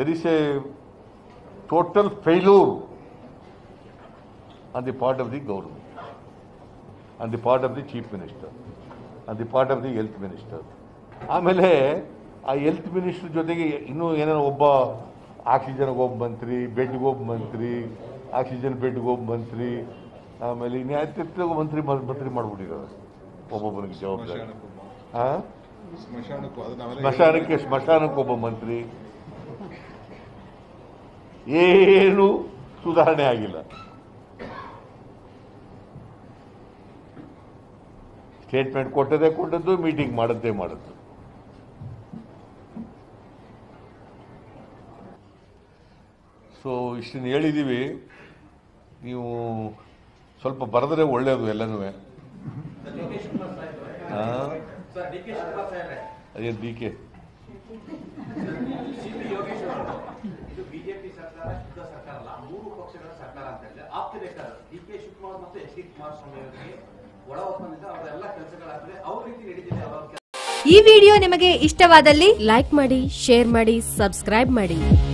there is a total failure on the part of the government, on the part of the chief minister, on the part of the health minister. ಆಮೇಲೆ ಆ health minister ಜೊತೆಗೆ ಇನ್ನೂ ಏನೇನೋ ಒಬ್ಬ ಆಕ್ಸಿಜನ್ಗೆ ಒಬ್ಬ ಮಂತ್ರಿ ಬೆಡ್ಗೆ ಒಬ್ಬ ಮಂತ್ರಿ ಆಕ್ಸಿಜನ್ ಬೆಡ್ಗೆ ಒಬ್ಬ ಮಂತ್ರಿ ಆಮೇಲೆ ಇನ್ಯಾತಿರ್ತ ಮಂತ್ರಿ ಮಂತ್ರಿ ಮಾಡ್ಬಿಟ್ಟಿದ್ದಾರೆ ಒಬ್ಬೊಬ್ಬನಿಗೆ ಜವಾಬ್ದಾರಿ ಸ್ಮಶಾನಕ್ಕೂ ಆ? ಸ್ಮಶಾನಕ್ಕೂ ಅದು ನಾವೆಲ್ಲ ಸ್ಮಶಾನಕ್ಕೆ ಸ್ಮಶಾನಕ್ಕೆ ಒಬ್ಬ ಮಂತ್ರಿ ಏನು ಸುಧಾರಣೆ ಆಗಿಲ್ಲ ಸ್ಟೇಟ್ಮೆಂಟ್ ಕೊಟ್ಟದೇ ಕೊಟ್ಟದ್ದು ಮೀಟಿಂಗ್ ಮಾಡದ್ದೇ ಮಾಡದ್ದು ಸೊ ಇಷ್ಟನ್ನು ಹೇಳಿದ್ದೀವಿ ನೀವು ಸ್ವಲ್ಪ ಬರೆದ್ರೆ ಒಳ್ಳೆಯದು ಎಲ್ಲನೂ ಸರ್ ಡಿ ಕೆ ಶಿವಕುಮಾರ್ ಸಾಹೇಬ್ರೆ ಅದೇ D K C P Yogesh ಅವರು ಇದು ಬಿಜೆಪಿ ಸರ್ಕಾರ ಶುದ್ಧ ಸರ್ಕಾರ ಅಲ್ಲ ಮೂರು ಪಕ್ಷಗಳ ಸರ್ಕಾರ ಅಂತ ಹೇಳಿದ್ರೆ ಆಗ್ತಿರ್ಬೇಕಾದ್ರೆ ಡಿ ಕೆ ಶಿವಕುಮಾರ್ ಮತ್ತು ಎಚ್ ಡಿ ಕುಮಾರಸ್ವಾಮಿ ಅವರಿಗೆ ಒಳ ಒಪ್ಪಂದದಿಂದ ಅವರೆಲ್ಲ ಕೆಲಸಗಳಾಗ್ತದೆ ಅವ್ರ ರೀತಿ ನಡೀತಿದೆ ಅವರ ಈ ವಿಡಿಯೋ ನಿಮಗೆ ಇಷ್ಟವಾದಲ್ಲಿ ಲೈಕ್ ಮಾಡಿ ಶೇರ್ ಮಾಡಿ ಸಬ್ಸ್ಕ್ರೈಬ್ ಮಾಡಿ